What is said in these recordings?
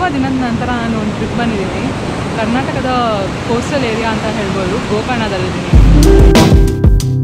ತುಂಬ ದಿನದ ನಂತರ ನಾನು ಒಂದು ಟ್ರಿಪ್ ಬಂದಿದ್ದೀನಿ ಕರ್ನಾಟಕದ ಕೋಸ್ಟಲ್ ಏರಿಯಾ ಅಂತ ಹೇಳ್ಬೋದು ಗೋಕರ್ಣದಲ್ಲಿದ್ದೀನಿ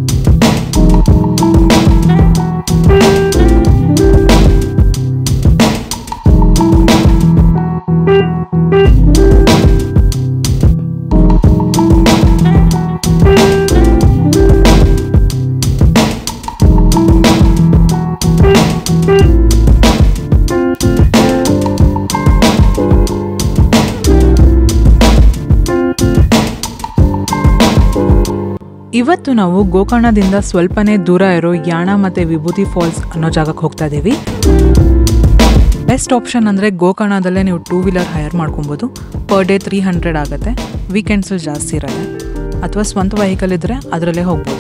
ಇವತ್ತು ನಾವು ಗೋಕರ್ಣದಿಂದ ಸ್ವಲ್ಪನೇ ದೂರ ಇರೋ ಯಾಣ ಮತ್ತು ವಿಭೂತಿ ಫಾಲ್ಸ್ ಅನ್ನೋ ಜಾಗಕ್ಕೆ ಹೋಗ್ತಾ ಇದ್ದೀವಿ ಬೆಸ್ಟ್ ಆಪ್ಷನ್ ಅಂದರೆ ಗೋಕರ್ಣದಲ್ಲೇ ನೀವು ಟೂ ವೀಲರ್ ಹೈರ್ ಮಾಡ್ಕೊಬೋದು ಪರ್ ಡೇ ತ್ರೀ ಹಂಡ್ರೆಡ್ ಆಗುತ್ತೆ ವೀಕೆಂಡ್ಸಲ್ಲಿ ಜಾಸ್ತಿ ಇರುತ್ತೆ ಅಥವಾ ಸ್ವಂತ ವೆಹಿಕಲ್ ಇದ್ದರೆ ಅದರಲ್ಲೇ ಹೋಗ್ಬೋದು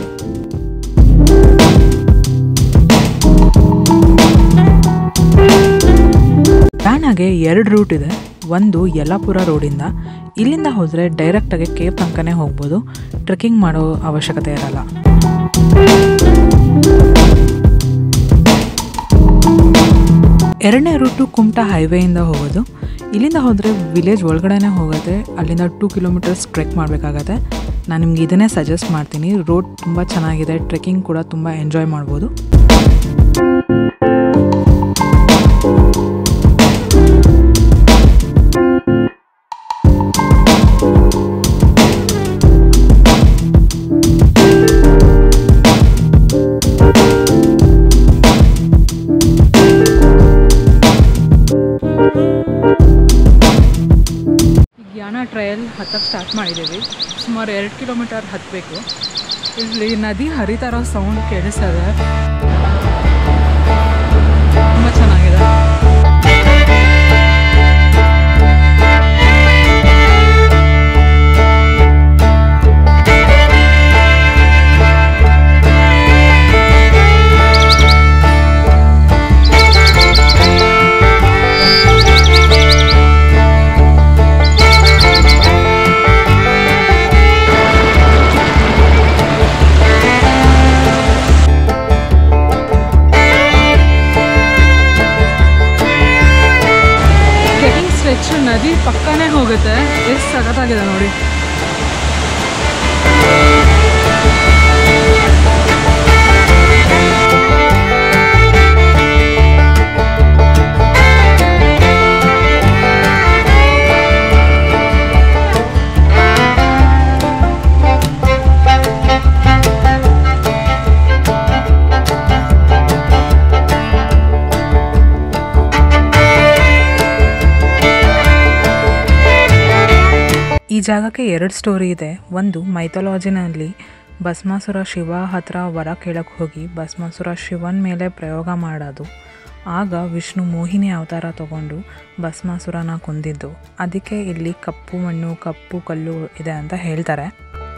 ಯಾಣಗೆ ಎರಡು ರೂಟ್ ಇದೆ ಒಂದು ಯಲ್ಲಾಪುರ ರೋಡಿಂದ ಇಲ್ಲಿಂದ ಹೋದರೆ ಡೈರೆಕ್ಟಾಗಿ ಕೇವ್ ತನಕನೇ ಹೋಗ್ಬೋದು ಟ್ರೆಕ್ಕಿಂಗ್ ಮಾಡೋ ಅವಶ್ಯಕತೆ ಇರಲ್ಲ ಎರಡನೇ ರೂಟು ಕುಮಟಾ ಹೈವೇಯಿಂದ ಹೋಗೋದು ಇಲ್ಲಿಂದ ಹೋದರೆ ವಿಲೇಜ್ ಒಳಗಡೆನೇ ಹೋಗುತ್ತೆ ಅಲ್ಲಿಂದ ಟೂ ಕಿಲೋಮೀಟರ್ಸ್ ಟ್ರೆಕ್ ಮಾಡಬೇಕಾಗತ್ತೆ ನಾನು ನಿಮ್ಗೆ ಇದನ್ನೇ ಸಜೆಸ್ಟ್ ಮಾಡ್ತೀನಿ ರೋಡ್ ತುಂಬ ಚೆನ್ನಾಗಿದೆ ಟ್ರೆಕ್ಕಿಂಗ್ ಕೂಡ ತುಂಬ ಎಂಜಾಯ್ ಮಾಡ್ಬೋದು ಈಗ ಯಾಣ ಟ್ರಯಲ್ ಹತ್ತಕ್ಕೆ ಸ್ಟಾರ್ಟ್ ಮಾಡಿದ್ದೀವಿ ಸುಮಾರು ಎರಡು ಕಿಲೋಮೀಟರ್ ಹತ್ತಬೇಕು ಇಲ್ಲಿ ನದಿ ಹರಿತಾ ಇರೋ ಸೌಂಡ್ ಕೇಳಿಸ್ತದೆ ತುಂಬ ಚೆನ್ನಾಗಿದೆ ಟ್ರೆಕಿಂಗ್ ಸ್ಟ್ರೆಚ್ ನದಿ ಪಕ್ಕನೇ ಹೋಗುತ್ತೆ ಎಷ್ಟು ಸಖತ್ತಾಗಿದೆ ನೋಡಿ ಈ ಜಾಗಕ್ಕೆ ಎರಡು ಸ್ಟೋರಿ ಇದೆ ಒಂದು ಮೈಥಾಲಜಿನಲ್ಲಿ ಭಸ್ಮಾಸುರ ಶಿವ ಹತ್ರ ವರ ಕೇಳಕ್ಕೆ ಹೋಗಿ ಭಸ್ಮಾಸುರ ಶಿವನ ಮೇಲೆ ಪ್ರಯೋಗ ಮಾಡೋದು ಆಗ ವಿಷ್ಣು ಮೋಹಿನಿ ಅವತಾರ ತಗೊಂಡು ಭಸ್ಮಾಸುರನ ಕೊಂದಿದ್ದು ಅದಕ್ಕೆ ಇಲ್ಲಿ ಕಪ್ಪು ಮಣ್ಣು ಕಪ್ಪು ಕಲ್ಲು ಇದೆ ಅಂತ ಹೇಳ್ತಾರೆ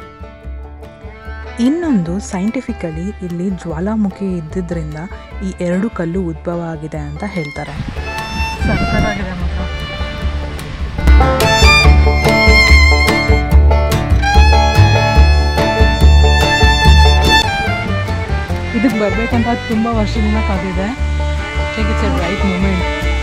ಇನ್ನೊಂದು ಸೈಂಟಿಫಿಕಲಿ ಇಲ್ಲಿ ಜ್ವಾಲಾಮುಖಿ ಇದ್ದಿದ್ದರಿಂದ ಈ ಎರಡು ಕಲ್ಲು ಉದ್ಭವ ಆಗಿದೆ ಅಂತ ಹೇಳ್ತಾರೆ ಸಖತ್ತಾಗಿದೆ ಮಾತ್ರ ಇದಕ್ಕೆ ಬರಬೇಕಂತ ತುಂಬ ವರ್ಷದಿಂದ ಕಾದಿದೆ check it's a right moment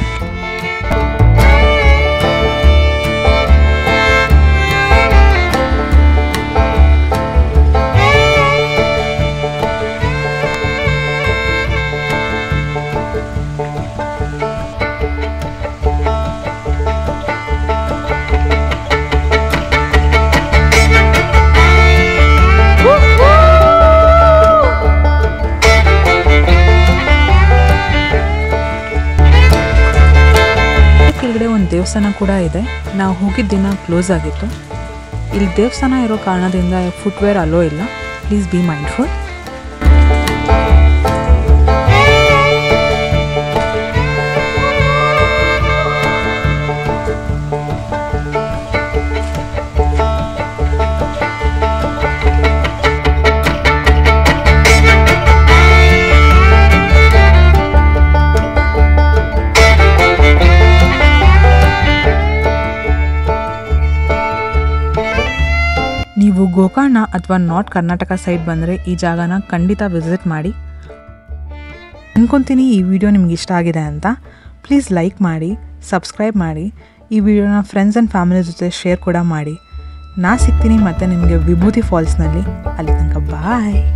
ಕೆಳಗಡೆ ಒಂದು ದೇವಸ್ಥಾನ ಕೂಡ ಇದೆ ನಾವು ಹೋಗಿದ್ದ ದಿನ ಕ್ಲೋಸ್ ಆಗಿತ್ತು ಇಲ್ಲಿ ದೇವಸ್ಥಾನ ಇರೋ ಕಾರಣದಿಂದ ಫುಟ್ವೇರ್ ಅಲೋ ಇಲ್ಲ ಪ್ಲೀಸ್ ಬಿ ಮೈಂಡ್ಫುಲ್ ನೀವು ಗೋಕರ್ಣ ಅಥವಾ ನಾರ್ತ್ ಕರ್ನಾಟಕ ಸೈಡ್ ಬಂದರೆ ಈ ಜಾಗನ ಖಂಡಿತ ವಿಸಿಟ್ ಮಾಡಿ ಅನ್ಕೊತೀನಿ ಈ ವಿಡಿಯೋ ನಿಮ್ಗೆ ಇಷ್ಟ ಆಗಿದೆ ಅಂತ ಪ್ಲೀಸ್ ಲೈಕ್ ಮಾಡಿ ಸಬ್ಸ್ಕ್ರೈಬ್ ಮಾಡಿ ಈ ವಿಡಿಯೋನ ಫ್ರೆಂಡ್ಸ್ ಆ್ಯಂಡ್ ಫ್ಯಾಮಿಲಿ ಜೊತೆ ಶೇರ್ ಕೂಡ ಮಾಡಿ ನಾ ಸಿಗ್ತೀನಿ ಮತ್ತು ನಿಮಗೆ ವಿಭೂತಿ ಫಾಲ್ಸ್ನಲ್ಲಿ ಅಲ್ಲಿ ತನಕ ಬಾಯ್